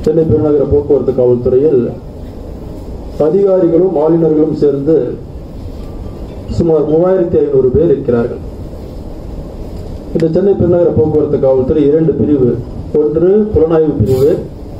சென்னை பெருநகர போக்குவரத்து காவல்துறையில் அதிகாரிகளும் ஆளுநர்களும் சேர்ந்து சுமார் மூவாயிரத்தி ஐநூறு பேர் இருக்கிறார்கள் இந்த சென்னை பெருநகர போக்குவரத்து காவல்துறை இரண்டு பிரிவு ஒன்று புலனாய்வு பிரிவு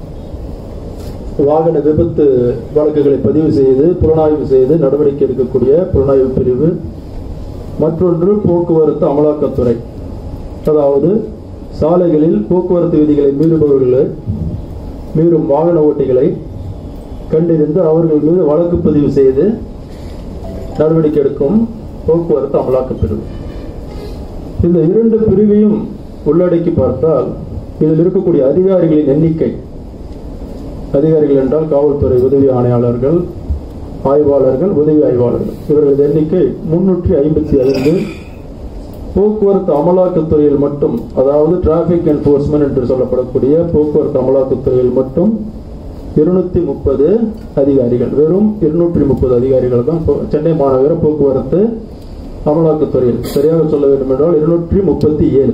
வாகன விபத்து வழக்குகளை பதிவு செய்து புலனாய்வு செய்து நடவடிக்கை எடுக்கக்கூடிய புலனாய்வு பிரிவு மற்றொன்று போக்குவரத்து அமலாக்கத்துறை அதாவது சாலைகளில் போக்குவரத்து விதிகளை மீறுபவர்களை மீறும் வாகன ஓட்டிகளை கண்டறிந்து அவர்கள் மீது வழக்கு பதிவு செய்து நடவடிக்கை எடுக்கும் போக்குவரத்து அமலாக்கப் பிரிவு இந்த இரண்டு பிரிவையும் உள்ளடக்கி பார்த்தால் இதில் இருக்கக்கூடிய அதிகாரிகளின் எண்ணிக்கை அதிகாரிகள் என்றால் காவல்துறை உதவி ஆணையாளர்கள் ஆய்வாளர்கள் உதவி ஆய்வாளர்கள் இவர்களது எண்ணிக்கை முன்னூற்றி ஐம்பத்தி ஐந்து போக்குவரத்து அமலாக்கத்துறையில் மட்டும் அதாவது டிராபிக் என்போர்ஸ்மெண்ட் என்று சொல்லப்படக்கூடிய போக்குவரத்து அமலாக்கத்துறையில் மட்டும் இருநூத்தி முப்பது அதிகாரிகள் வெறும் இருநூற்றி முப்பது அதிகாரிகள் தான் போ- சென்னை மாநகர போக்குவரத்து அமலாக்கத்துறையில் சரியாக சொல்ல வேண்டும் என்றால் இருநூற்றி முப்பத்தி ஏழு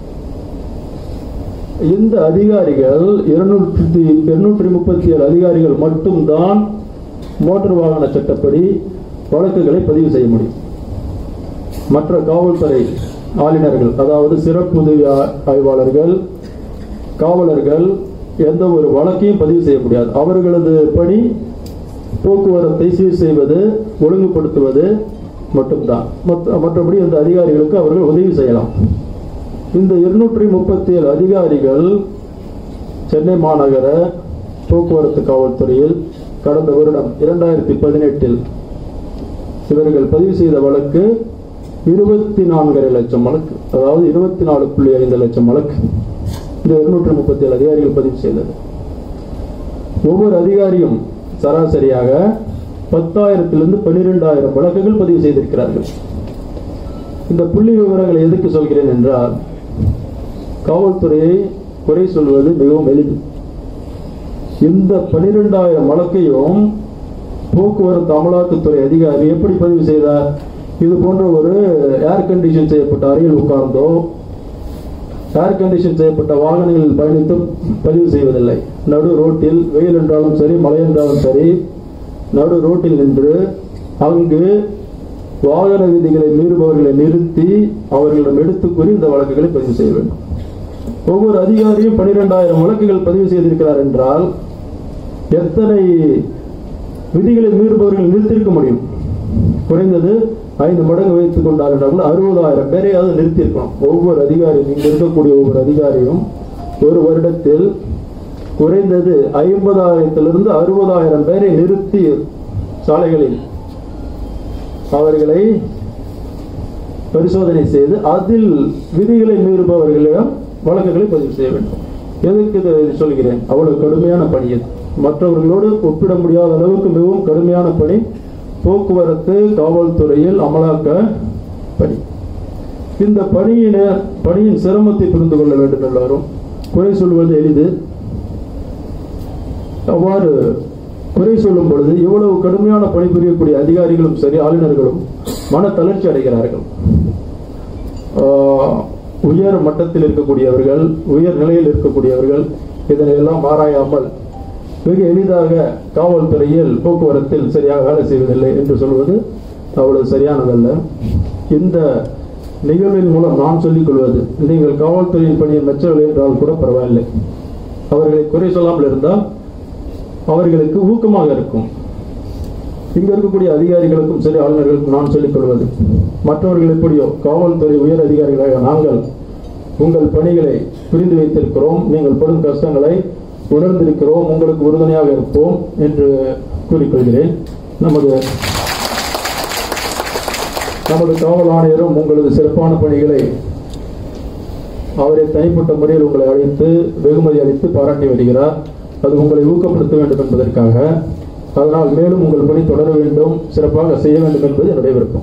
இந்த அதிகாரிகள் இருநூற்றி இருநூற்றி முப்பத்தி ஏழு அதிகாரிகள் மட்டும்தான் மோட்டார் வாகன சட்டப்படி வழக்குகளை பதிவு செய்ய முடியும் மற்ற காவல்துறை ஆளுநர்கள் அதாவது சிறப்பு உதவி ஆ- ஆய்வாளர்கள் காவலர்கள் எந்த ஒரு வழக்கையும் பதிவு செய்ய முடியாது அவர்களது பணி போக்குவரத்தை சீர் செய்வது ஒழுங்குபடுத்துவது மட்டும்தான் மற்ற- மற்றபடி இந்த அதிகாரிகளுக்கு அவர்கள் உதவி செய்யலாம் இந்த இருநூற்றி முப்பத்தி ஏழு அதிகாரிகள் சென்னை மாநகர போக்குவரத்து காவல்துறையில் கடந்த வருடம் இரண்டாயிரத்தி பதினெட்டில் இவர்கள் பதிவு செய்த வழக்கு இருபத்தி நான்கரை லட்சம் வழக்கு அதாவது இருபத்தி நாலு புள்ளி ஐந்து லட்சம் வழக்கு இந்த இருநூற்றி முப்பத்தி ஏழு அதிகாரிகள் பதிவு செய்தது ஒவ்வொரு அதிகாரியும் சராசரியாக பத்தாயிரத்திலிருந்து பன்னிரெண்டாயிரம் வழக்குகள் பதிவு செய்திருக்கிறார்கள் இந்த புள்ளி விவரங்களை எதுக்கு சொல்கிறேன் என்றால் காவல்துறையை குறை சொல்வது மிகவும் எளிது இந்த பனிரெண்டாயிரம் வழக்கையும் போக்குவரத்து அமலாக்கத்துறை அதிகாரி எப்படி பதிவு செய்தார் இது போன்ற ஒரு ஏர் கண்டிஷன் செய்யப்பட்ட அறையில் உட்கார்ந்தோ ஏர் கண்டிஷன் செய்யப்பட்ட வாகனங்களில் பயணித்து பதிவு செய்வதில்லை நடு ரோட்டில் வெயில் என்றாலும் சரி மழை என்றாலும் சரி நடு ரோட்டில் நின்று அங்கு வாகன விதிகளை மீறுபவர்களை நிறுத்தி அவர்களிடம் எடுத்து கூறி இந்த வழக்குகளை பதிவு செய்ய வேண்டும் ஒவ்வொரு அதிகாரியும் பனிரெண்டாயிரம் வழக்குகள் பதிவு செய்திருக்கிறார் என்றால் எத்தனை விதிகளை மீறுபவர்கள் நிறுத்தியிருக்க முடியும் குறைந்தது ஐந்து மடங்கு வைத்துக் கொண்டார் என்றால் அறுபதாயிரம் பேரையாவது நிறுத்தியிருக்கணும் ஒவ்வொரு அதிகாரியும் இங்க இருக்கக்கூடிய ஒவ்வொரு அதிகாரியும் ஒரு வருடத்தில் குறைந்தது ஐம்பதாயிரத்திலிருந்து அறுபதாயிரம் பேரை நிறுத்தி சாலைகளில் அவர்களை பரிசோதனை செய்து அதில் விதிகளை மீறுபவர்களிடம் வழக்குகளை பதிவு செய்ய வேண்டும் எதுக்கு இதை சொல்கிறேன் அவ்வளவு கடுமையான பணி இது மற்றவர்களோடு ஒப்பிட முடியாத அளவுக்கு மிகவும் கடுமையான பணி போக்குவரத்து காவல்துறையில் அமலாக்க பணி இந்த பணியின பணியின் சிரமத்தை புரிந்து கொள்ள வேண்டும் எல்லாரும் குறை சொல்வது எளிது அவ்வாறு குறை சொல்லும் பொழுது இவ்வளவு கடுமையான பணிபுரியக்கூடிய அதிகாரிகளும் சரி ஆளுநர்களும் மன தளர்ச்சி அடைகிறார்கள் ஆஹ், உயர் மட்டத்தில் இருக்கக்கூடியவர்கள் உயர் நிலையில் இருக்கக்கூடியவர்கள் இதனை எல்லாம் ஆராயாமல் மிக எளிதாக காவல்துறையில் போக்குவரத்தில் சரியாக வேலை செய்வதில்லை என்று சொல்வது அவ்வளவு சரியானதல்ல இந்த நிகழ்வின் மூலம் நான் சொல்லிக் கொள்வது நீங்கள் காவல்துறையின் பணியை மெச்சவில்லை என்றால் கூட பரவாயில்லை அவர்களை குறை சொல்லாமல் இருந்தால் அவர்களுக்கு ஊக்கமாக இருக்கும் இங்க இருக்கக்கூடிய அதிகாரிகளுக்கும் சரி ஆளுநர்களுக்கும் நான் சொல்லிக் கொள்வது மற்றவர்கள் எப்படியோ காவல்துறை உயர் அதிகாரிகளாக நாங்கள் உங்கள் பணிகளை புரிந்து வைத்திருக்கிறோம் நீங்கள் படும் கஷ்டங்களை உணர்ந்திருக்கிறோம் உங்களுக்கு உறுதுணையாக இருப்போம் என்று கூறிக்கொள்கிறேன் நமது நமது காவல் ஆணையரும் உங்களது சிறப்பான பணிகளை அவரை தனிப்பட்ட முறையில் உங்களை அழைத்து வெகுமதி அளித்து பாராட்டி வருகிறார் அது உங்களை ஊக்கப்படுத்த வேண்டும் என்பதற்காக அதனால் மேலும் உங்கள் பணி தொடர வேண்டும் சிறப்பாக செய்ய வேண்டும் என்பது என்னுடைய விருப்பம்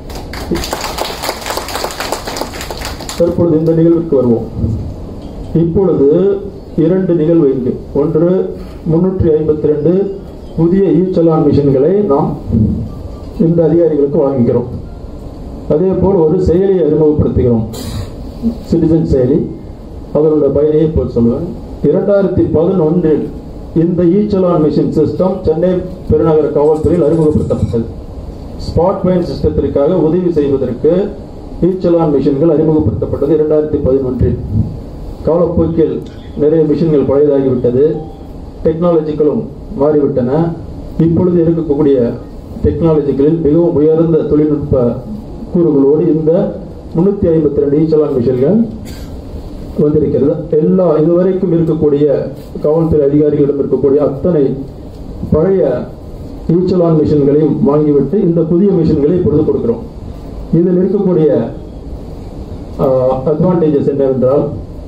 தற்பொழுது இந்த நிகழ்வுக்கு வருவோம் இப்பொழுது இரண்டு நிகழ்வு இங்கு ஒன்று முன்னூற்றி ஐம்பத்தி ரெண்டு புதிய இ சலான் மிஷின்களை நாம் இந்த அதிகாரிகளுக்கு வழங்குகிறோம் அதே போல் ஒரு செயலியை அறிமுகப்படுத்துகிறோம் சிட்டிசன் செயலி அதனுடைய பயனையை இப்போ சொல்லுவேன் இரண்டாயிரத்தி பதினொன்றில் இந்த ஈச்சலான் மிஷின் சிஸ்டம் சென்னை பெருநகர காவல்துறையில் அறிமுகப்படுத்தப்பட்டது ஸ்பாட் பயன் சிஸ்டத்திற்காக உதவி செய்வதற்கு ஈச்சலான் மிஷின்கள் அறிமுகப்படுத்தப்பட்டது இரண்டாயிரத்தி பதினொன்றில் காலப்போக்கில் நிறைய மிஷின்கள் பழையதாகிவிட்டது டெக்னாலஜிகளும் மாறிவிட்டன இப்பொழுது இருக்கக்கூடிய டெக்னாலஜிகளில் மிகவும் உயர்ந்த தொழில்நுட்ப கூறுகளோடு இந்த முன்னூத்தி ஐம்பத்தி ரெண்டு ஈச்சலான் மிஷின்கள் வந்திருக்கிறது எல்லா இதுவரைக்கும் இருக்கக்கூடிய காவல்துறை அதிகாரிகளிடம் இருக்கக்கூடிய அத்தனை பழைய ஈச்சலான் மிஷின்களையும் வாங்கிவிட்டு இந்த புதிய மிஷின்களை இப்பொழுது கொடுக்கிறோம் இதில் இருக்கக்கூடிய அட்வான்டேஜஸ் என்னவென்றால்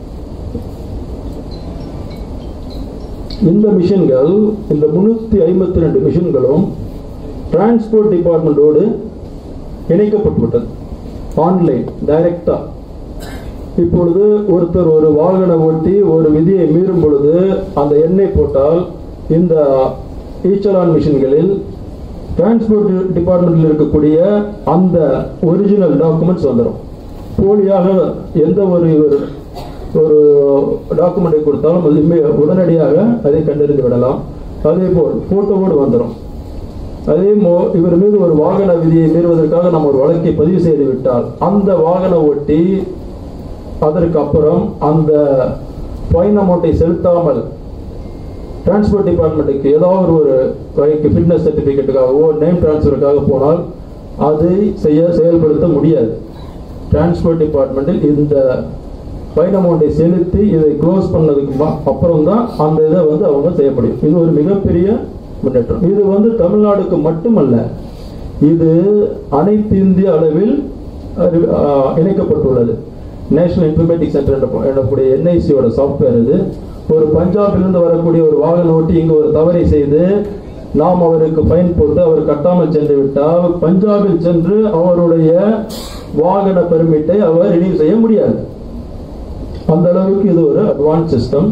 இந்த மிஷின்கள் இந்த முன்னூத்தி ஐம்பத்தி ரெண்டு மிஷின்களும் டிரான்ஸ்போர்ட் டிபார்ட்மெண்டோடு இணைக்கப்பட்டுவிட்டது ஆன்லைன் டைரக்டா இப்பொழுது ஒருத்தர் ஒரு வாகன ஓட்டி ஒரு விதியை மீறும் பொழுது அந்த எண்ணெய் போட்டால் இந்த ஈச்சலான் மிஷின்களில் டிரான்ஸ்போர்ட் டிபார்ட்மெண்ட்டில் இருக்கக்கூடிய அந்த ஒரிஜினல் டாக்குமெண்ட்ஸ் வந்துடும் போலியாக எந்த ஒரு ஒரு ஒரு டாக்குமெண்ட்டை கொடுத்தாலும் அது இம்மே- உடனடியாக அதை கண்டறிந்து விடலாம் அதே போல் போட்டோவோடு வந்துடும் அதே மோ இவர் மீது ஒரு வாகன விதியை மீறுவதற்காக நம்ம ஒரு வழக்கை பதிவு செய்து விட்டால் அந்த வாகன ஓட்டி அதற்கு அப்புறம் அந்த ஃபைன் அமௌண்ட்டை செலுத்தாமல் டிரான்ஸ்போர்ட் டிபார்ட்மெண்ட்டுக்கு ஏதாவது ஒரு வகைக்கு ஃபிட்னஸ் சர்டிஃபிகேட்டுக்காகவோ நேம் டிரான்ஸ்ஃபருக்காக போனால் அதை செய்ய செயல்படுத்த முடியாது டிரான்ஸ்போர்ட் டிபார்ட்மெண்ட்டில் இந்த ஃபைன் அமௌண்ட்டை செலுத்தி இதை க்ளோஸ் பண்ணதுக்கு ம- அப்புறம் தான் அந்த இதை வந்து அவங்க செய்ய முடியும் இது ஒரு மிகப்பெரிய முன்னேற்றம் இது வந்து தமிழ்நாடுக்கு மட்டுமல்ல இது அனைத்து இந்திய அளவில் அறி- ஆ, இணைக்கப்பட்டுள்ளது நேஷனல் இன்ஃபர்மேட்டிக் சென்டர் என்ற- எனக்கூடிய என்ஐசியோட சாஃப்ட்வேர் இது ஒரு பஞ்சாபிலிருந்து வரக்கூடிய ஒரு வாகன ஓட்டி இங்கு ஒரு தவறை செய்து நாம் அவருக்கு ஃபைன் போட்டு அவர் கட்டாமல் சென்று விட்டால் பஞ்சாபில் சென்று அவருடைய வாகன பெர்மிட்டை அவர் ரினியூ செய்ய முடியாது அந்த அளவுக்கு இது ஒரு அட்வான்ஸ் சிஸ்டம்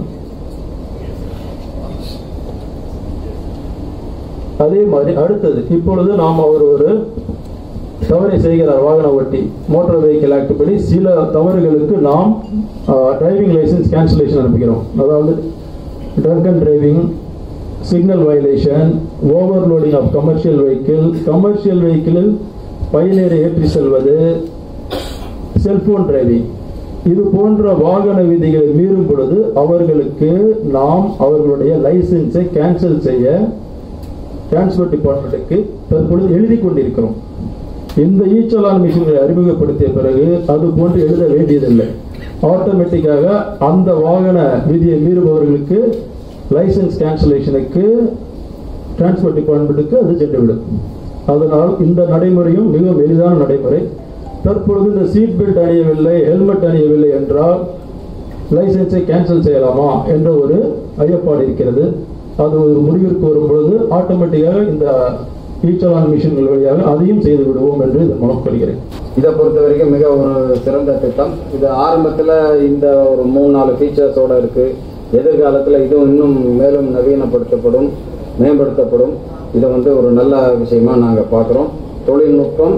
அதே மாதிரி அடுத்தது இப்பொழுது நாம் அவர் ஒரு தவறை செய்கிறார் வாகன ஓட்டி மோட்டார் வெஹிக்கிள் ஆக்ட் படி சில தவறுகளுக்கு நாம் டிரைவிங் லைசன்ஸ் கேன்சலேஷன் அனுப்புகிறோம் அதாவது drunken driving signal violation overloading of commercial vehicle commercial வெஹிக்கிளில் பயணியரை ஏற்றி செல்வது செல்போன் டிரைவிங் இது போன்ற வாகன விதிகளை மீறும் பொழுது அவர்களுக்கு நாம் அவர்களுடைய லைசன்ஸை கேன்சல் செய்ய டிரான்ஸ்போர்ட் டிபார்ட்மெண்ட்டுக்கு தற்பொழுது எழுதி கொண்டிருக்கிறோம் இந்த ஈச்சலான் மிஷின்களை அறிமுகப்படுத்திய பிறகு அது போன்று எழுத வேண்டியதில்லை ஆட்டோமேட்டிக்காக அந்த வாகன விதியை மீறுபவர்களுக்கு லைசன்ஸ் கேன்சலேஷனுக்கு டிரான்ஸ்போர்ட் டிபார்ட்மெண்ட்டுக்கு அது சென்றுவிடும் அதனால் இந்த நடைமுறையும் மிகவும் எளிதான நடைமுறை தற்பொழுது இந்த சீட் பெல்ட் அணியவில்லை ஹெல்மெட் அணியவில்லை என்றால் லைசன்ஸை கேன்சல் செய்யலாமா என்ற ஒரு ஐயப்பாடு இருக்கிறது அது ஒரு முடிவிற்கு வரும் பொழுது ஆட்டோமேட்டிக்காக இந்த ஈச்சலான் மிஷின்கள் வழியாக அதையும் செய்து விடுவோம் என்று இதன் மூலம் கொள்கிறேன் இதை பொறுத்த வரைக்கும் மிக ஒரு சிறந்த திட்டம் இது ஆரம்பத்தில் இந்த ஒரு மூணு நாலு ஃபீச்சர்ஸோட இருக்கு எதிர்காலத்தில் இதுவும் இன்னும் மேலும் நவீனப்படுத்தப்படும் மேம்படுத்தப்படும் இதை வந்து ஒரு நல்ல விஷயமா நாங்கள் பார்க்குறோம் தொழில்நுட்பம்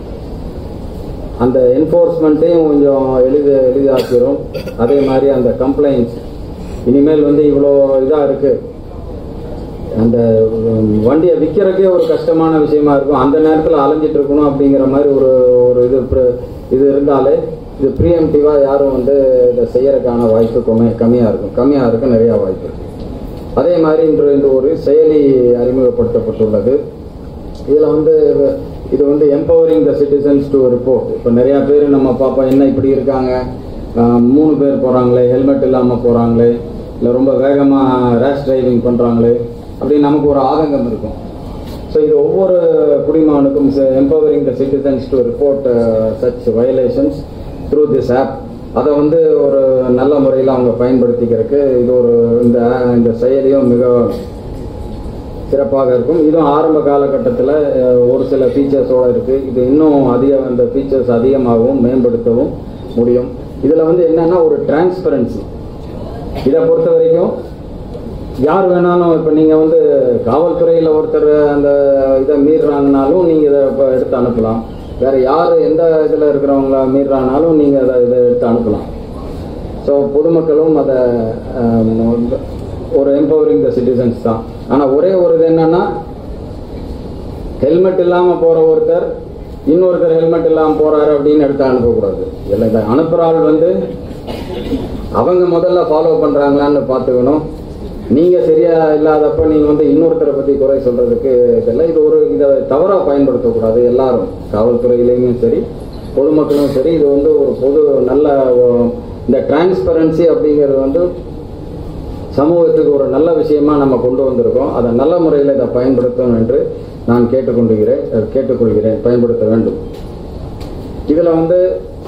அந்த என்ஃபோர்ஸ்மெண்ட்டையும் கொஞ்சம் எளிது எளிதாக்கிறோம் அதே மாதிரி அந்த கம்ப்ளைண்ட்ஸ் இனிமேல் வந்து இவ்வளோ இதாக இருக்கு அந்த உம், வண்டியை விற்கிறக்கே ஒரு கஷ்டமான விஷயமா இருக்கும் அந்த நேரத்தில் அலைஞ்சிட்டு இருக்கணும் அப்படிங்கிற மாதிரி ஒரு ஒரு இது pre- இது இருந்தாலே இது ப்ரீஎம்டிவாக யாரும் வந்து இதை செய்யறதுக்கான வாய்ப்பு கம்மி கம்மியாக இருக்கும் கம்மியாக இருக்க நிறையா வாய்ப்பு இருக்கு அதே மாதிரி இன்று இந்த ஒரு செயலி அறிமுகப்படுத்தப்பட்டுள்ளது இதில் வந்து இது வந்து empowering the citizens to report இப்போ நிறையா பேர் நம்ம பார்ப்போம் என்ன இப்படி இருக்காங்க ஆஹ் மூணு பேர் போகிறாங்களே ஹெல்மெட் இல்லாமல் போகிறாங்களே இல்லை ரொம்ப வேகமாக ரேஷ் டிரைவிங் பண்ணுறாங்களே அப்படின்னு நமக்கு ஒரு ஆதங்கம் இருக்கும் ஸோ இது ஒவ்வொரு குடிமகனுக்கும் empowering the citizens to report such violations through this app அதை வந்து ஒரு நல்ல முறையில் அவங்க பயன்படுத்திக்கிறதுக்கு இது ஒரு இந்த இந்த செயலியும் மிக சிறப்பாக இருக்கும் இதுவும் ஆரம்ப காலகட்டத்தில் ஒரு சில ஃபீச்சர்ஸோட இருக்கு இது இன்னும் அதிக அந்த ஃபீச்சர்ஸ் அதிகமாகவும் மேம்படுத்தவும் முடியும் இதில் வந்து என்னன்னா ஒரு டிரான்ஸ்பரன்சி இதை பொறுத்த வரைக்கும் யார் வேணாலும் இப்போ நீங்கள் வந்து காவல்துறையில் ஒருத்தர் அந்த இதை மீறுறாங்கனாலும் நீங்கள் இதை இப்போ எடுத்து அனுப்பலாம் வேற யார் எந்த இதில் இருக்கிறவங்கள மீறுறாங்கனாலும் நீங்கள் அதை இதை எடுத்து அனுப்பலாம் ஸோ பொதுமக்களும் அதை ஆம், ஒரு எம்பவரிங் த சிட்டிசன்ஸ் தான் ஆனால் ஒரே ஒரு இது என்னன்னா ஹெல்மெட் இல்லாமல் போகிற ஒருத்தர் இன்னொருத்தர் ஹெல்மெட் இல்லாமல் போகிறாரு அப்படின்னு எடுத்து அனுப்பக்கூடாது இல்லை இந்த அனுப்புகிற ஆள் வந்து அவங்க முதல்ல ஃபாலோ பண்ணுறாங்களான்னு பார்த்துக்கணும் நீங்கள் சரியா இல்லாதப்ப நீங்கள் வந்து இன்னொருத்தரை பற்றி குறை சொல்கிறதுக்கு இதெல்லாம் இது ஒரு இதை தவறாக பயன்படுத்தக்கூடாது எல்லாரும் காவல்துறையிலையும் சரி பொதுமக்களும் சரி இது வந்து ஒரு பொது நல்ல ஒ- இந்த டிரான்ஸ்பரன்சி அப்படிங்கிறது வந்து சமூகத்துக்கு ஒரு நல்ல விஷயமா நம்ம கொண்டு வந்திருக்கோம் அதை நல்ல முறையில் இதை பயன்படுத்தணும் என்று நான் கேட்டுக்கொண்டுகிறேன் அஹ் கேட்டுக்கொள்கிறேன் பயன்படுத்த வேண்டும் இதில் வந்து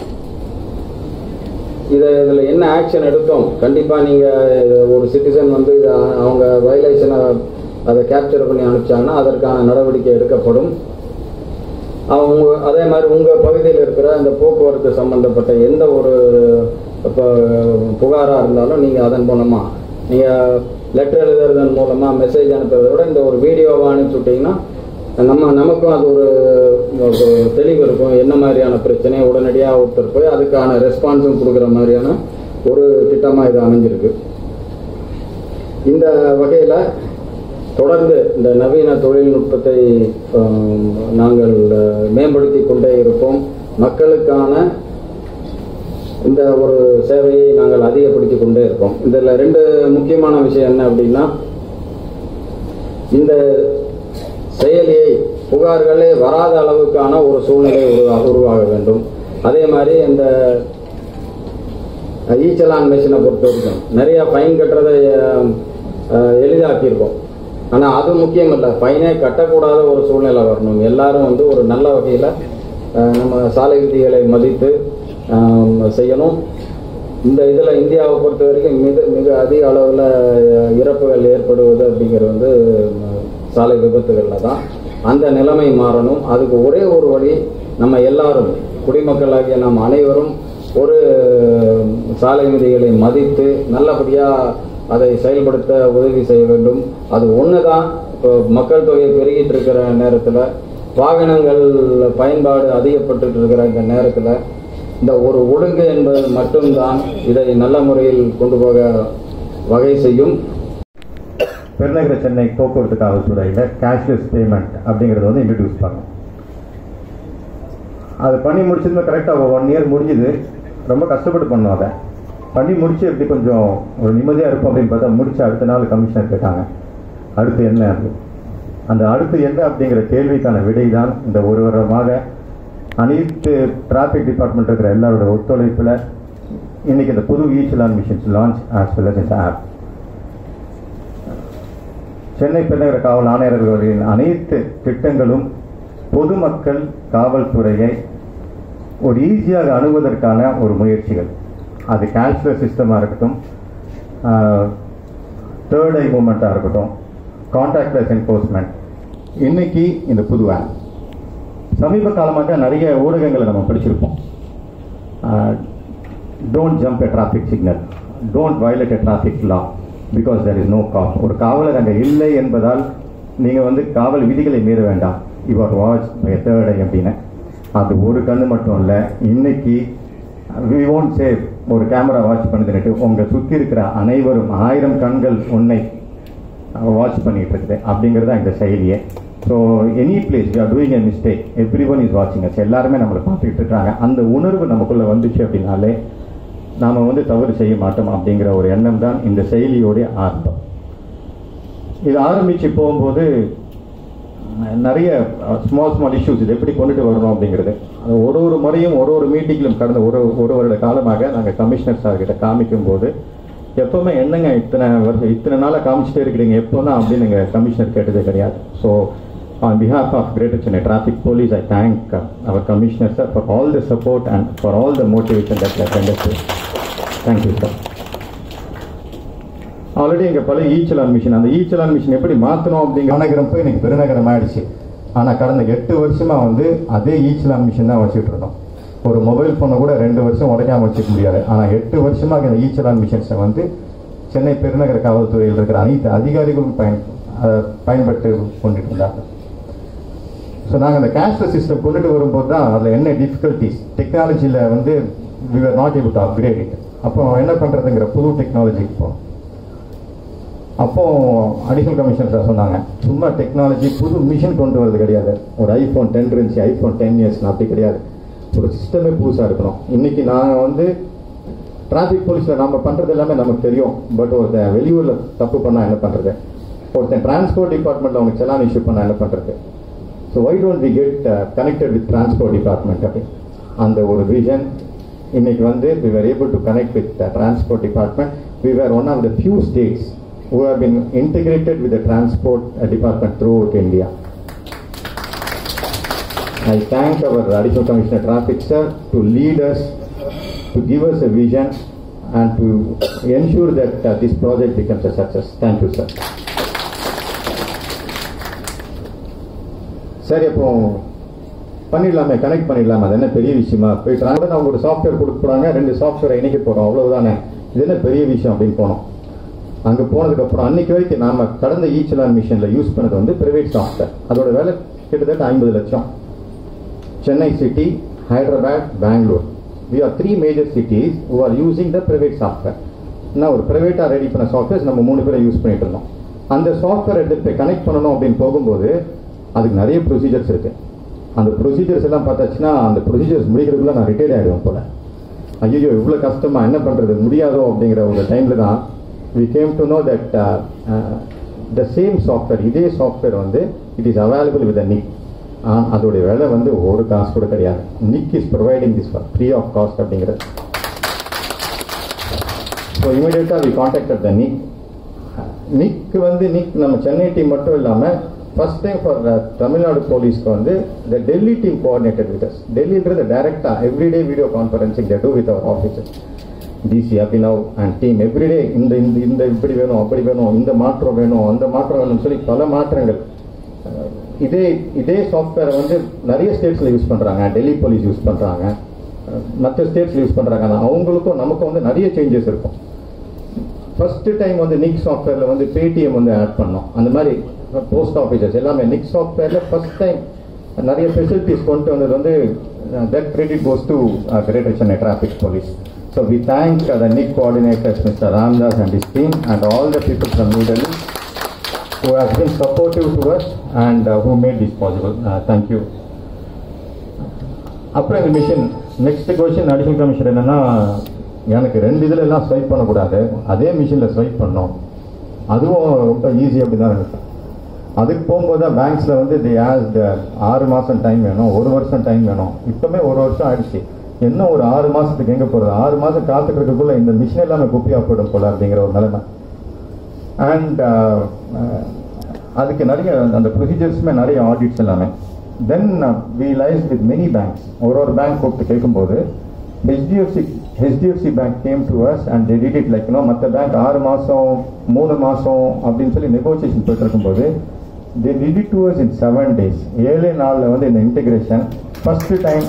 இதை இதில் என்ன ஆக்ஷன் எடுத்தோம் கண்டிப்பாக நீங்கள் ஒரு சிட்டிசன் வந்து இதை அவங்க வயலேஷனை அதை கேப்சர் பண்ணி அனுப்பிச்சாங்கன்னா அதற்கான நடவடிக்கை எடுக்கப்படும் அவங்க அதே மாதிரி உங்கள் பகுதியில் இருக்கிற இந்த போக்குவரத்து சம்பந்தப்பட்ட எந்த ஒரு இப்போ புகாராக இருந்தாலும் நீங்கள் அதன் மூலமாக நீங்கள் லெட்டர் எழுதுறதன் மூலமாக மெசேஜ் அனுப்புறதை விட இந்த ஒரு வீடியோவை அனுப்பிச்சு விட்டீங்கன்னா நம்ம நமக்கும் அது ஒரு ஒரு தெளிவு இருக்கும் என்ன மாதிரியான பிரச்சனையை உடனடியாக ஒருத்தர் போய் அதுக்கான ரெஸ்பான்ஸும் கொடுக்குற மாதிரியான ஒரு திட்டமாக இது அமைஞ்சிருக்கு இந்த வகையில் தொடர்ந்து இந்த நவீன தொழில்நுட்பத்தை ஆம், நாங்கள் அஹ், மேம்படுத்தி கொண்டே இருப்போம் மக்களுக்கான இந்த ஒரு சேவையை நாங்கள் அதிகப்படுத்தி கொண்டே இருப்போம் இதில் ரெண்டு முக்கியமான விஷயம் என்ன அப்படின்னா இந்த செயலியை புகார்களே வராத அளவுக்கான ஒரு சூழ்நிலை உருவா- உருவாக வேண்டும் அதே மாதிரி இந்த ஈச்சலான் மிஷினை பொறுத்த வரைக்கும் நிறைய ஃபைன் கட்டுறதை அஹ், அஹ், எளிதாக்கியிருக்கோம் ஆனால் அது முக்கியம் இல்லை ஃபைனே கட்டக்கூடாத ஒரு சூழ்நிலை வரணும் எல்லாரும் வந்து ஒரு நல்ல வகையில் நம்ம சாலை விதிகளை மதித்து அஹ், செய்யணும் இந்த இதில் இந்தியாவை பொறுத்த வரைக்கும் மிக மிக அதிக அளவில் இறப்புகள் ஏற்படுவது அப்படிங்கிறது வந்து அஹ், சாலை விபத்துகளில் தான் அந்த நிலைமை மாறணும் அதுக்கு ஒரே ஒரு வழி நம்ம எல்லாரும் குடிமக்களாகிய நாம் அனைவரும் ஒரு சாலை விதிகளை மதித்து நல்லபடியாக அதை செயல்படுத்த உதவி செய்ய வேண்டும் அது ஒன்று தான் இப்போ மக்கள் தொகை பெருகிட்டு இருக்கிற நேரத்தில் வாகனங்கள் பயன்பாடு அதிகப்பட்டு இருக்கிற இந்த நேரத்தில் இந்த ஒரு ஒழுங்கு என்பது மட்டும்தான் இதை நல்ல முறையில் கொண்டு போக வகை செய்யும் பெருநகர சென்னை போக்குவரத்து காவல்துறையில் கேஷ்லெஸ் பேமெண்ட் அப்படிங்கிறத வந்து இன்ட்ரடியூஸ் பண்ணோம் அது பண்ணி முடிச்சதுமே கரெக்டாக ஒன் இயர் முடிஞ்சுது ரொம்ப கஷ்டப்பட்டு பண்ணோம் அதை பண்ணி முடிச்சு எப்படி கொஞ்சம் ஒரு நிம்மதியாக இருக்கும் அப்படின்னு பார்த்தா முடிச்சு அடுத்த நாள் கமிஷனர் கேட்டாங்க அடுத்து என்ன அது அந்த அடுத்து என்ன அப்படிங்கிற கேள்விக்கான விடை தான் இந்த ஒரு வருடமாக அனைத்து டிராஃபிக் டிபார்ட்மெண்ட் இருக்கிற எல்லாரோட ஒத்துழைப்பில் இன்னைக்கு இந்த புது e-challan machines launch as well as இந்த ஆப் சென்னை பெருநகர காவல் ஆணையர்களின் அனைத்து திட்டங்களும் பொதுமக்கள் காவல்துறையை ஒரு ஈஸியாக அணுகுவதற்கான ஒரு முயற்சிகள் அது கேஷ்லெஸ் சிஸ்டமாக இருக்கட்டும் தேர்ட் ஐ மூமெண்ட்டாக இருக்கட்டும் கான்டாக்ட்லெஸ் என்ஃபோர்ஸ்மெண்ட் இன்னைக்கு இந்த புது ஆப் சமீப காலமாக நிறைய ஊடகங்களை நம்ம படிச்சிருப்போம் don't jump a traffic signal don't violate a traffic law because there is no cop ஒரு காவலர் அங்கே இல்லை என்பதால் நீங்கள் வந்து காவல் விதிகளை மீற வேண்டாம் you are watch by third eye அப்படின்னு அது ஒரு கண்ணு மட்டும் இல்லை இன்னைக்கு வி won't சேவ் ஒரு கேமரா வாட்ச் பண்ணுதுன்னுட்டு உங்கள் சுற்றி இருக்கிற அனைவரும் ஆயிரம் கண்கள் உன்னை வாட்ச் பண்ணிட்டு இருக்குது அப்படிங்கிறது தான் இந்த செயலியே so any place you are doing a mistake every one is வாட்சிங் அஸ் எல்லாருமே நம்மளை பார்த்துக்கிட்டு இருக்காங்க அந்த உணர்வு நமக்குள்ளே வந்துச்சு அப்படின்னாலே நாம் வந்து தவறு செய்ய மாட்டோம் அப்படிங்கிற ஒரு எண்ணம் தான் இந்த செயலியோடைய ஆரம்பம் இது ஆரம்பித்து போகும்போது அஹ், நிறைய ஸ்மால் ஸ்மால் இஷ்யூஸ் இது எப்படி கொண்டுட்டு வரணும் அப்படிங்கிறது அது ஒரு ஒரு முறையும் ஒரு ஒரு மீட்டிங்கிலும் கடந்த ஒரு ஒரு வருட காலமாக நாங்கள் கமிஷனர் சார் கிட்ட காமிக்கும் போது எப்பவுமே என்னங்க இத்தனை வருஷம் இத்தனை நாளாக காமிச்சிட்டே இருக்கிறீங்க எப்போ தான் அப்படின்னு எங்கள் கமிஷனர் கேட்டதே கிடையாது so on behalf of Greater Chennai Traffic Police, I thank uh, our Commissioner sir for all the support and for all the motivation that they have rendered to us. Thank you, sir. Already எங்கள் பழைய e-challan machine அந்த e-challan machine எப்படி மாற்றணும் அப்படிங்கிற மாநகரம் போய் இன்னைக்கு பெருநகரம் ஆயிடுச்சு ஆனால் கடந்த எட்டு வருஷமாக வந்து அதே ஈச்சலான் மிஷின் தான் வச்சுட்டு இருந்தோம் ஒரு மொபைல் ஃபோனை கூட ரெண்டு வருஷம் உடைக்காம வச்சுக்க முடியாது ஆனால் எட்டு வருஷமாக இந்த ஈச்சலான் மிஷின்ஸை வந்து சென்னை பெருநகர காவல்துறையில் இருக்கிற அனைத்து அதிகாரிகளும் பயன் அஹ், பயன்பட்டு கொண்டுட்டு இருந்தாங்க ஸோ நாங்கள் அந்த கேஷ்லெஸ் சிஸ்டம் கொண்டுட்டு வரும்போது தான் அதில் என்ன டிஃபிகல்ட்டிஸ் டெக்னாலஜியில் வந்து we are not able to upgrade it அப்போ என்ன பண்ணுறதுங்கிற புது டெக்னாலஜிக்கு போகிறோம் அப்போ அடிஷனல் கமிஷனர் சார் சொன்னாங்க சும்மா டெக்னாலஜி புது மிஷின் கொண்டு வரது கிடையாது ஒரு ஐஃபோன் டென் இருந்துச்சு ஐஃபோன் டென் இயர்ஸ் அப்படி கிடையாது ஒரு சிஸ்டமே புதுசாக இருக்கணும் இன்னைக்கு நாங்கள் வந்து டிராஃபிக் போலீஸில் நம்ம பண்ணுறது எல்லாமே நமக்கு தெரியும் பட் ஒருத்தன் வெளியூரில் தப்பு பண்ணால் என்ன பண்ணுறது ஒருத்தன் டிரான்ஸ்போர்ட் டிபார்ட்மெண்ட்டில் அவனுக்கு செலான் இஷ்யூ பண்ணால் என்ன பண்ணுறது so why don't we get connected with transport department அப்படி அந்த ஒரு விஷன் இன்னைக்கு வந்து we were able to connect with the transport department we were one of the few states who have been integrated with the transport uh, department throughout india i thank our additional commissioner traffic sir to lead us to give us a vision and to ensure that uh, this project becomes a success thank you sir சரி அப்போ பண்ணிடலாமே connect பண்ணிடலாமே அது என்ன பெரிய விஷயமா போய் travel அவங்க ஒரு software கொடுக்க போறாங்க ரெண்டு சாஃப்ட்வேர் இணைக்க போறோம் அவ்வளவுதானே இது என்ன பெரிய விஷயம் அப்படின்னு போனோம் அங்க போனதுக்கு அப்புறம் அன்னைக்கு வரைக்கும் நாம கடந்த ஈச்சலான் மிஷின்ல யூஸ் பண்ணது வந்து பிரைவேட் சாஃப்ட்வேர் அதோட வேலை கிட்டத்தட்ட ஐம்பது லட்சம் Chennai city Hyderabad Bangalore we are three major cities who are using the private software நான் ஒரு பிரைவேட்டாக ரெடி பண்ண சாஃப்ட்வேர்ஸ் நம்ம மூணு பேரை யூஸ் பண்ணிட்டு இருந்தோம் அந்த சாஃப்ட்வேர் எடுத்து போய் கனெக்ட் பண்ணணும் அப்படின்னு போகும்போது அதுக்கு நிறைய ப்ரொசீஜர்ஸ் இருக்கு அந்த ப்ரொசீஜர்ஸ் எல்லாம் பார்த்தாச்சுன்னா அந்த ப்ரொசீஜர்ஸ் முடிக்கிறதுக்குள்ள நான் ரிட்டையர்ட் ஆகிடுவேன் போல ஐயோ இவ்வளோ கஷ்டமா என்ன பண்ணுறது முடியாதோ அப்படிங்கிற ஒரு டைமில் தான் we came to know that the same software இதே சாஃப்ட்வேர் வந்து it is available with NIC அதோடைய விலை வந்து ஒரு காசு கூட கிடையாது NIC is providing this free of cost அப்படிங்கிறது ஸோ இமீடியட்டாக we contacted the NIC NIC வந்து நிக் நம்ம சென்னை டீம் மட்டும் இல்லாமல் ஃபர்ஸ்ட் டைம் ஃபார் தமிழ்நாடு போலீஸ்க்கு வந்து the Delhi team coordinated with us டெல்லின்றது டைரக்டாக everyday video conferencing they do with our officers DC Abhinav and team everyday இந்த இந்த இந்த இப்படி வேணும் அப்படி வேணும் இந்த மாற்றம் வேணும் அந்த மாற்றம் வேணும்னு சொல்லி பல மாற்றங்கள் அஹ், இதே இதே சாஃப்ட்வேரை வந்து நிறைய ஸ்டேட்ஸில் யூஸ் பண்ணுறாங்க டெல்லி போலீஸ் யூஸ் பண்ணுறாங்க மற்ற ஸ்டேட்ஸில் யூஸ் பண்ணுறாங்க ஆனால் அவங்களுக்கும் நமக்கும் வந்து நிறைய சேஞ்சஸ் இருக்கும் ஃபர்ஸ்ட் டைம் வந்து நிக் சாஃப்ட்வேர்ல வந்து பேடிஎம் வந்து ஆட் பண்ணோம் அந்த மாதிரி போஸ்ட் ஆஃபீஸர்ஸ் எல்லாமே நிக் சாஃப்ட்வேர்ல ஃபர்ஸ்ட் டைம் நிறைய ஃபெசிலிட்டிஸ் கொண்டு வந்தது வந்து that credit goes to greater Chennai traffic police so we thank the NIC coordinators mister Ramdas and his team and all the people from New Delhi who has been supportive to us and uh, who made this possible. Uh, thank you. அப்புறம் இந்த machine next question additional commission என்னன்னா எனக்கு ரெண்டு இதுல எல்லாம் swipe பண்ணக்கூடாது அதே மிஷின்ல ஸ்வைப் பண்ணோம் அதுவும் ரொம்ப ஈஸி அப்படி தான் இருக்கு அதுக்கு போகும்போது தான் பேங்க்ஸ்ல வந்து தி ஆஸ் ஆறு மாசம் டைம் வேணும் ஒரு வருஷம் டைம் வேணும் இப்பவுமே ஒரு வருஷம் ஆயிடுச்சு என்ன ஒரு ஆறு மாசத்துக்கு எங்க போறது ஆறு மாசம் காத்துட்டு இருக்கக்குள்ள இந்த மிஷின் எல்லாமே குப்பியா போயிடும் போல அப்படிங்கிற ஒரு நிலைமை அண்ட் அதுக்கு நிறைய அந்த ப்ரொசீஜர்ஸுமே நிறைய ஆடிட்ஸ் எல்லாமே then we liaise with many banks ஒரு ஒரு பேங்க் கூப்பிட்டு கேட்கும்போது HDFC HDFC bank came to us and they did it like இன்னும் மற்ற பேங்க் ஆறு மாதம் மூணு மாதம் அப்படின்னு சொல்லி நெகோசியேஷன் போயிட்டு இருக்கும்போது they did it to us in seven days ஏழு நாளில் வந்து இந்த இன்டெகிரேஷன் ஃபர்ஸ்ட் டைம்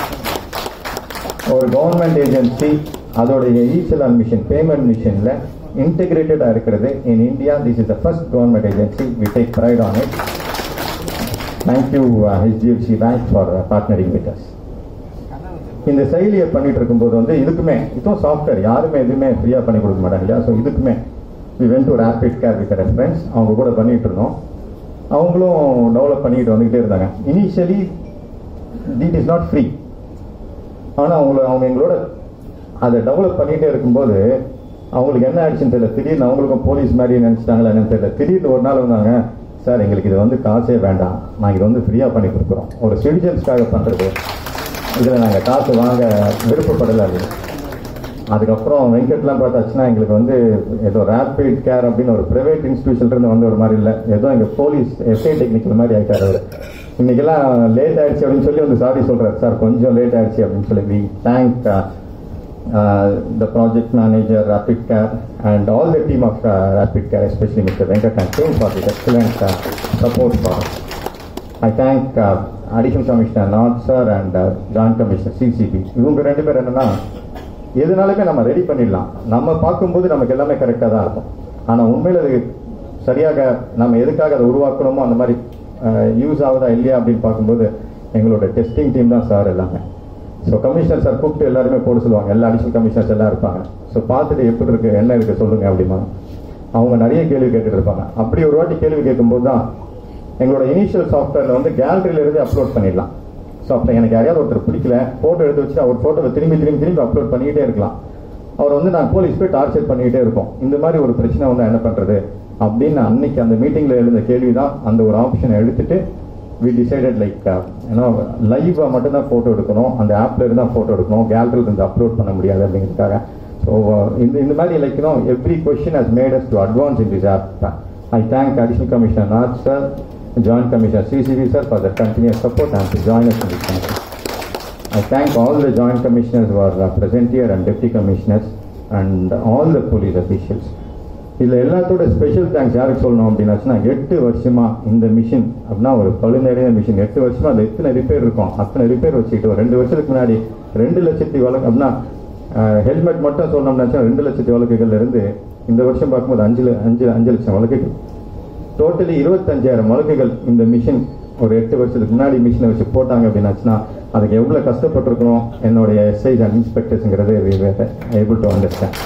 ஒரு கவர்மெண்ட் ஏஜென்சி அதோடைய ஈச்சலான் மிஷின் பேமெண்ட் மிஷினில் இன்டெகிரேட்டடாக இருக்கிறது in India this is the first government agency we take fried on it thank you HDFC bank for partnering with us இந்த செயலியை பண்ணிட்டு இருக்கும்போது வந்து இதுக்குமே இதுவும் சாஃப்ட்வேர் யாருமே எதுவுமே ஃப்ரீயாக பண்ணி கொடுக்க மாட்டாங்க இல்லையா ஸோ இதுக்குமே we went to Rapid Care with reference அவங்க கூட பண்ணிட்டு இருந்தோம் அவங்களும் டெவலப் பண்ணிட்டு வந்துகிட்டே இருந்தாங்க இனிஷியலி திட் இஸ் நாட் ஃப்ரீ ஆனால் அவங்கள அவங்க எங்களோட அதை டெவலப் பண்ணிட்டே இருக்கும்போது அவங்களுக்கு என்ன ஆயிடுச்சுன்னு தெரியல திடீர்னு அவங்களுக்கும் போலீஸ் மாதிரி நினைச்சிட்டாங்களா என்னன்னு தெரியல திடீர்னு ஒரு நாள் வந்தாங்க சார் எங்களுக்கு இது வந்து காசே வேண்டாம் நாங்கள் இது வந்து ஃப்ரீயாக பண்ணி கொடுக்குறோம் ஒரு சிட்டிசன்ஸ்க்காக பண்ணுறது இதில் நாங்கள் காசு வாங்க விருப்பப்படலை அது அதுக்கப்புறம் வெங்கட்லாம் பார்த்தாச்சுன்னா எங்களுக்கு வந்து ஏதோ ரேபிட் கேர் அப்படின்னு ஒரு பிரைவேட் இருந்து வந்த ஒரு மாதிரி இல்லை ஏதோ எங்கள் போலீஸ் எஸ்ஐ டெக்னிக்கல் மாதிரி ஆயிட்டாரு அவர் இன்னைக்கெல்லாம் லேட் ஆயிடுச்சு அப்படின்னு சொல்லி வந்து சாரி சொல்றாரு சார் கொஞ்சம் லேட் ஆயிடுச்சு அப்படின்னு சொல்லி we thank the project manager Rapid Care and all the team of Rapid Care especially mister Venkat and team for this excellent support for I thank additional commissioner Nath sir and joint commissioner CCB இவங்க ரெண்டு பேர் என்னன்னா எதுனாலுமே நம்ம ready பண்ணிடலாம் நம்ம பார்க்கும்போது நமக்கு எல்லாமே கரெக்டாக தான் இருக்கும் ஆனால் உண்மையில் அது சரியாக நம்ம எதுக்காக அதை உருவாக்கணுமோ அந்த மாதிரி யூஸ் ஆகுதா இல்லையா அப்படின்னு பார்க்கும்போது எங்களோட டெஸ்டிங் டீம் தான் சார் எல்லாமே ஸோ கமிஷனர் சார் கூப்பிட்டு எல்லாருமே போட சொல்லுவாங்க எல்லா அடிஷனல் கமிஷனர்ஸ் எல்லாம் இருப்பாங்க ஸோ பார்த்துட்டு எப்படி இருக்கு என்ன இருக்கு சொல்லுங்க அப்படிமா அவங்க நிறைய கேள்வி கேட்டுட்டு இருப்பாங்க அப்படி ஒரு வாட்டி கேள்வி கேட்கும்போது தான் எங்களோட இனிஷியல் சாஃப்ட்வேர்ல வந்து கேலரியில இருந்து அப்லோட் பண்ணிடலாம் ஸோ அப்போ எனக்கு யாரையாவது ஒருத்தர் பிடிக்கல ஃபோட்டோ எடுத்து வச்சு அவர் ஃபோட்டோவை திரும்பி திரும்பி திரும்பி அப்லோட் பண்ணிக்கிட்டே இருக்கலாம் அவர் வந்து நான் போலீஸ் போய் டார்ச்சர் பண்ணிக்கிட்டே இருப்போம் இந்த மாதிரி ஒரு பிரச்சனை வந்து என்ன பண்றது அப்படின்னு அன்னைக்கு அந்த மீட்டிங்ல எழுந்த கேள்வி தான் அந்த ஒரு ஆப்ஷனை எடுத்துட்டு வி டிசைடட் லைக் ஏன்னா லைவாக மட்டும்தான் ஃபோட்டோ எடுக்கணும் அந்த ஆப்ல இருந்து தான் ஃபோட்டோ எடுக்கணும் கேலரியில் இருந்து அப்லோட் பண்ண முடியாது அப்படிங்கிறதுக்காக ஸோ இந்த இந்த மாதிரி like you know every question has made us to advance in this app I thank additional commissioner Nath sir joint commissioner CCB sir for the continuous support and to join us in this commission I thank all the joint commissioners who are uh, present here and deputy commissioners and all the police officials. இதுல எல்லாத்தோட special thanks யாருக்கு சொல்லணும் அப்படின்னாச்சுன்னா எட்டு வருஷமா இந்த machine அப்படின்னா ஒரு பழுநெறிய machine எட்டு வருஷமா அது எத்தனை ரிப்பேர் இருக்கும் அத்தனை ரிப்பேர் வச்சுக்கிட்டு ஒரு ரெண்டு வருஷத்துக்கு முன்னாடி ரெண்டு லட்சத்தி வழக்கு அப்படின்னா ஹெல்மெட் மட்டும் சொல்லணும்னாச்சுன்னா ரெண்டு லட்சத்தி வழக்குகள்ல இருந்து இந்த வருஷம் பார்க்கும்போது அஞ்சு ல- அஞ்சு அஞ்சு லட்சம் வழக்குகள் டோட்டலி இருபத்தஞ்சாயிரம் வழக்குகள் இந்த மிஷின் ஒரு எட்டு வருஷத்துக்கு முன்னாடி மிஷினை வச்சு போட்டாங்க அப்படின்னாச்சுன்னா அதுக்கு எவ்வளோ கஷ்டப்பட்டிருக்கணும் என்னுடைய எஸ்ஐஸ் அண்ட் இன்ஸ்பெக்டர்ஸுங்கிறது ஏபிள் டு அண்டர்ஸ்டாண்ட்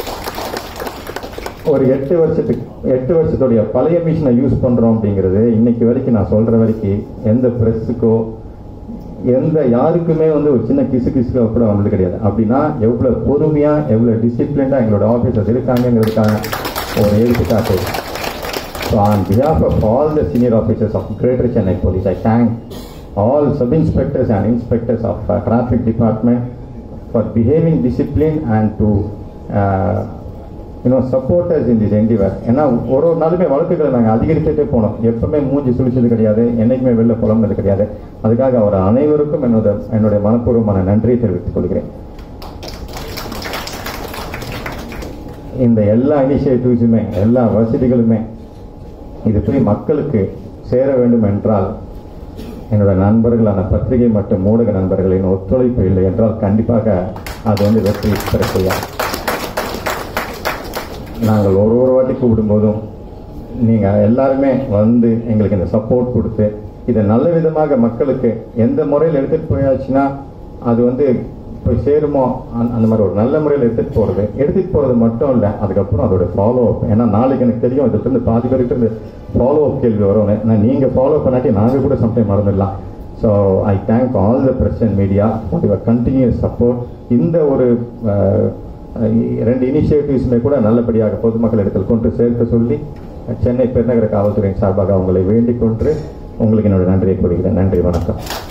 ஒரு எட்டு வருஷத்துக்கு எட்டு வருஷத்துடைய பழைய மிஷினை யூஸ் பண்றோம் அப்படிங்கிறது இன்னைக்கு வரைக்கும் நான் சொல்ற வரைக்கும் எந்த ப்ரெஸ்ஸுக்கோ எந்த யாருக்குமே வந்து ஒரு சின்ன கிசு கிசுக்கோ கூட வந்தது கிடையாது அப்படின்னா எவ்வளவு பொறுமையா எவ்வளவு டிசிப்ளின்டா எங்களோட ஆஃபீஸர்ஸ் இருக்காங்கிறதுக்கான ஒரு எடுத்துக்காட்டு So on behalf of all the senior officers of Greater Chennai Police, I thank all sub-inspectors and inspectors of uh, traffic department for behaving discipline and to uh, you know support us in this endeavor. ஏன்னா ஒரு ஒரு நாளுமே வழக்குகளை நாங்கள் அதிகரிச்சுட்டே போனோம் எப்பவுமே மூஞ்சி சுழிச்சது கிடையாது என்னைக்குமே வெளில புலம்புனது கிடையாது அதுக்காக அவர் அனைவருக்கும் என்னோட என்னுடைய மனப்பூர்வமான நன்றியை தெரிவித்துக் கொள்கிறேன் இந்த எல்லா இனிஷியேட்டிவ்ஸுமே எல்லா வசதிகளுமே இது போய் மக்களுக்கு சேர வேண்டும் என்றால் என்னோட நண்பர்களான பத்திரிகை மற்றும் ஊடக நண்பர்களின் ஒத்துழைப்பு இல்லை என்றால் கண்டிப்பாக அது வந்து வெற்றி பெற செய்யாது நாங்கள் ஒரு ஒரு வாட்டி கூப்பிடும்போதும் நீங்கள் எல்லாருமே வந்து எங்களுக்கு இந்த சப்போர்ட் கொடுத்து இதை நல்ல விதமாக மக்களுக்கு எந்த முறையில் எடுத்துகிட்டு போயாச்சுன்னா அது வந்து போய் சேருமோ அந்த- அந்த மாதிரி ஒரு நல்ல முறையில் எடுத்துகிட்டு போகிறது எடுத்துகிட்டு போகிறது மட்டும் இல்லை அதுக்கப்புறம் அதோட ஃபாலோ அப் ஏன்னா நாளைக்கு எனக்கு தெரியும் இதுல இருந்து பாதி பேருக்கு இருந்து ஃபாலோ அப் கேள்வி வரும் நான் நீங்கள் ஃபாலோ பண்ணாட்டி நாங்கள் கூட சம்டைம் மறந்துடலாம் so I thank all the present media for your continuous support இந்த ஒரு அஹ், ரெண்டு இனிஷியேட்டிவ்ஸுமே கூட நல்லபடியாக பொதுமக்கள் இடத்தில் கொண்டு சேர்க்க சொல்லி சென்னை பெருநகர காவல்துறையின் சார்பாக உங்களை வேண்டிக் கொண்டு உங்களுக்கு என்னோட நன்றியை கூறுகிறேன் நன்றி வணக்கம்